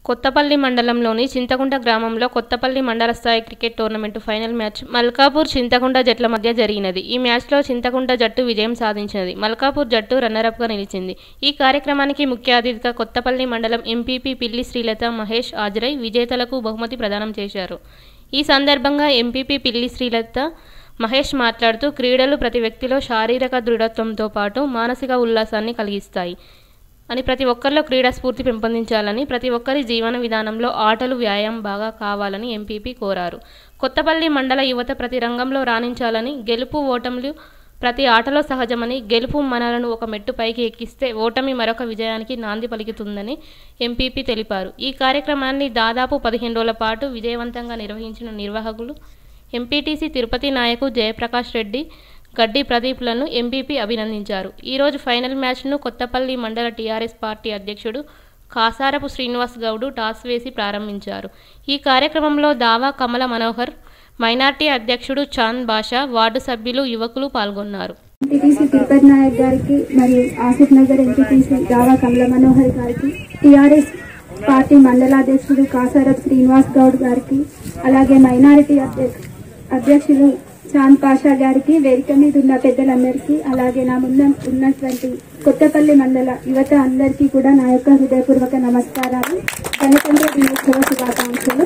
కొత్తపల్లి మండలంలోని చింతకుంట గ్రామంలో కొత్తపల్లి మండల స్థాయి cricket tournament final match Malkapur Chintakunta జట్ల మధ్య జరిగినది ఈ మ్యాచ్లో చింతకుంట జట్టు విజయం సాధించినది మల్కాపూర్ జట్టు రన్నరప్గా నిలిచింది ఈ కార్యక్రమానికి ముఖ్య అతిథిగా కొత్తపల్లి మండలం ఎంపీపీ పిల్లి శ్రీలత మహేష్ హాజరై విజేతలకు బహుమతి ప్రదానం చేశారు ఈ సందర్భంగా ఎంపీపీ పిల్లి శ్రీలత మహేష్ మాట్లాడుతూ క్రీడలు ప్రతి వ్యక్తిలో శారీరక దృఢత్వంతో పాటు మానసిక ఉల్లాసాన్ని కలిగిస్తాయి అని ప్రతి ఒక్కరిలో క్రీడా స్ఫూర్తి పెంపొందించాలని ప్రతి ఒక్కరి జీవన విధానంలో ఆటలు వ్యాయామం బాగా కావాలని ఎంపీపీ కోరారు కొత్తపల్లి మండల యువత ప్రతి రంగంలో రాణించాలని గెలుపు ఓటములు ప్రతి ఆటలో సహజమని గెలుపు మనలను ఒక మెట్టు పైకి ఎక్కిస్తే ఓటమి మరొక విజయానికి నాంది పలుకుతుందని ఎంపీపీ తెలిపారు ఈ కార్యక్రమాన్ని దాదాపు పదిహేను రోజుల పాటు విజయవంతంగా నిర్వహించిన నిర్వాహకులు ఎంపీటీసీ తిరుపతి నాయకు జయప్రకాష్ రెడ్డి గడ్డి ప్రదీప్లను ఎంపీపీ అభినందించారు ఈరోజు ఫైనల్ మ్యాచ్ను కొత్తపల్లి మండల టీఆర్ఎస్ పార్టీ అధ్యక్షుడు కాసారపు శ్రీనివాస్ గౌడు టాస్ వేసి ప్రారంభించారు ఈ కార్యక్రమంలో దావా కమల మనోహర్ మైనార్టీ అధ్యక్షుడు చాంద్ బాషా వార్డు సభ్యులు యువకులు పాల్గొన్నారు ఎంపీటీసీ తిరుపతి నాయక్ గారికి మరియు ఆసిఫ్ నగర్ ఎంపీటీసీ దావా కమల మనోహర్ గారికి టీఆర్ఎస్ పార్టీ మండలాధ్యక్షుడు కాసారప్ శ్రీనివాస్ గౌడ్ గారికి అలాగే మైనారిటీ అధ్యక్ష అధ్యక్షులు చాంద్ పాషా గారికి వేదిక మీద ఉన్న పెద్దలందరికీ అలాగే నా ముందు ఉన్నటువంటి కొత్తపల్లి మండల యువత అందరికీ కూడా నా యొక్క హృదయపూర్వక నమస్కారాలు గణతంత్ర దినోత్సవ శుభాకాంక్షలు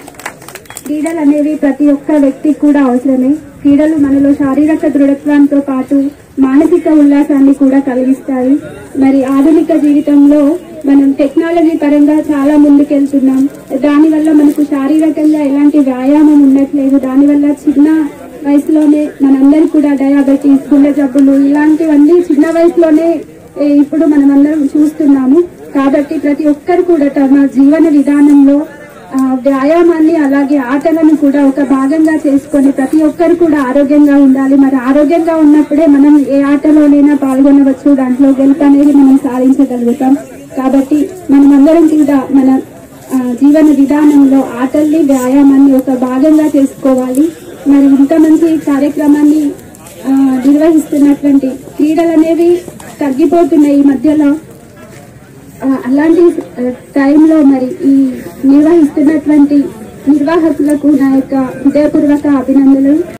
క్రీడలు అనేవి ప్రతి ఒక్క వ్యక్తికి కూడా అవసరమే క్రీడలు మనలో శారీరక దృఢత్వంతో పాటు మానసిక ఉల్లాసాన్ని కూడా కలిగిస్తాయి మరి ఆధునిక జీవితంలో మనం టెక్నాలజీ పరంగా చాలా ముందుకెళ్తున్నాం దానివల్ల మనకు శారీరకంగా ఎలాంటి వ్యాయామం ఉండట్లేదు దానివల్ల చిన్న వయసులోనే మనందరికి కూడా డయాబెటీస్ గుండె జబ్బులు ఇలాంటివన్నీ చిన్న వయసులోనే ఏ, ఇప్పుడు మనమందరం చూస్తున్నాము కాబట్టి ప్రతి ఒక్కరు కూడా తమ జీవన విధానంలో ఆ, వ్యాయామాన్ని అలాగే ఆటలను కూడా ఒక భాగంగా చేసుకొని ప్రతి ఒక్కరు కూడా ఆరోగ్యంగా ఉండాలి మరి ఆరోగ్యంగా ఉన్నప్పుడే మనం ఏ ఆటలోనైనా పాల్గొనవచ్చు దాంట్లో గెలుపు అనేది మనం సాధించగలుగుతాం కాబట్టి మనమందరం కూడా మన ఆ, జీవన విధానంలో ఆటల్ని వ్యాయామాన్ని ఒక భాగంగా చేసుకోవాలి మరి ఇంత మంచి కార్యక్రమాన్ని ఆ, నిర్వహిస్తున్నటువంటి క్రీడలు అనేవి తగ్గిపోతున్నాయి ఈ మధ్యలో ఆ, అలాంటి ఆ, టైంలో మరి ఈ నిర్వహిస్తున్నటువంటి నిర్వాహకులకు నా యొక్క హృదయపూర్వక అభినందనలు